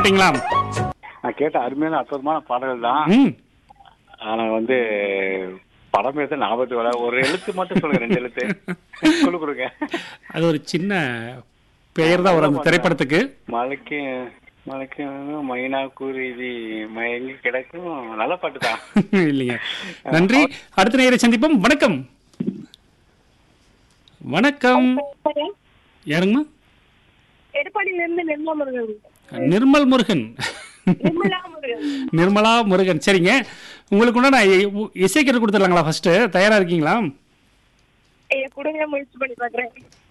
கேட்டீங்களா நான் கேட்ட அருமையான அற்புதமான பாடல்கள் தான் ம் ஆனா வந்து படம் பேச ஞாபகத்து வர ஒரு எழுத்து மட்டும் சொல்லுங்க ரெண்டு எழுத்து குழு கொடுங்க அது ஒரு சின்ன பெயர் தான் வரும் அந்த திரைப்படத்துக்கு மலைக்கு மலைக்கு மைனா குருவி மயங்கி கிடக்கும் நல்ல பாட்டு தான் இல்லைங்க நன்றி அடுத்த நேரை சந்திப்போம் வணக்கம் வணக்கம் யாருங்கம்மா எடப்பாடியில இருந்து நிர்மலா முருகன் நிர்மல் முருகன் நிர்மலா முருகன் நிர்மலா முருகன் சரிங்க உங்களுக்கு உண்டான இ- இசைக்கரு கொடுத்துடலாங்களா ஃபர்ஸ்ட் தயாரா இருக்கீங்களா ஐயா கொடுங்க முயற்சி பண்ணி பாக்குறேன்